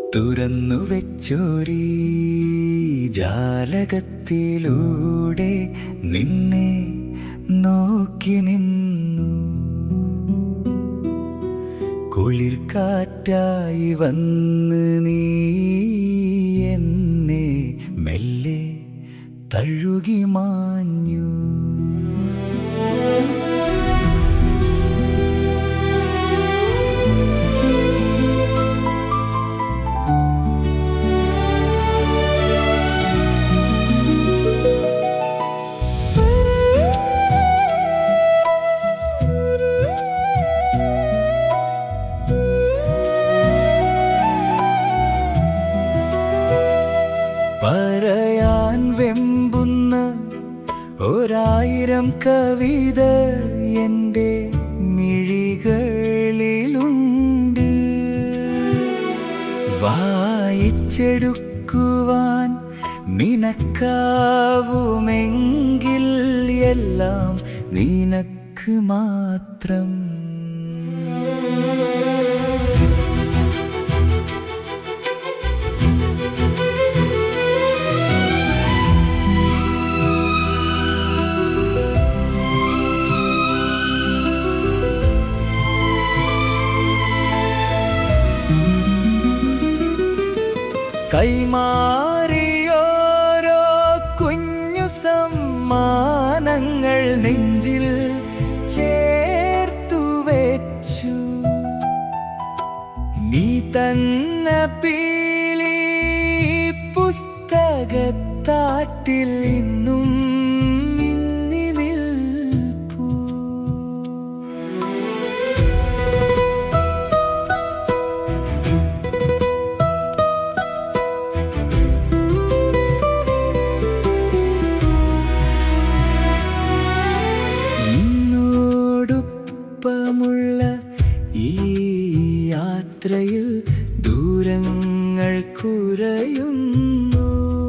തുറന്നു വെച്ചോരീ ജാലകത്തിലൂടെ നിന്നെ നോക്കി നിന്നു കുളിർ കാറ്റായി വന്ന് നീ എന്നെ മെല്ലെ തഴുകി മാഞ്ഞു പറയാൻ വെമ്പുന്ന ഒരായിരം കവിത എൻ്റെ മിഴികളിലുണ്ട് വായിച്ചെടുക്കുവാൻ നിനക്കാവുമെങ്കിൽ എല്ലാം നിനക്ക് മാത്രം കൈമാറിയോരോ കുഞ്ഞു സമ്മാനങ്ങൾ നെഞ്ചിൽ ചേർത്തു വെച്ചു നീ തന്ന പീലി പുസ്തകത്താട്ടിൽ ഇന്നും മിന്നി നിൽപ്പൂ നിന്നോടൊപ്പമുള്ള ഈ യാത്രയിൽ ദൂരങ്ങൾ കുറയുന്നു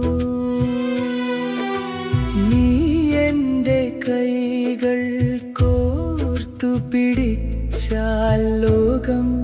നീ എൻ്റെ കൈകൾ കോർത്തു പിടിച്ചാൽ ലോകം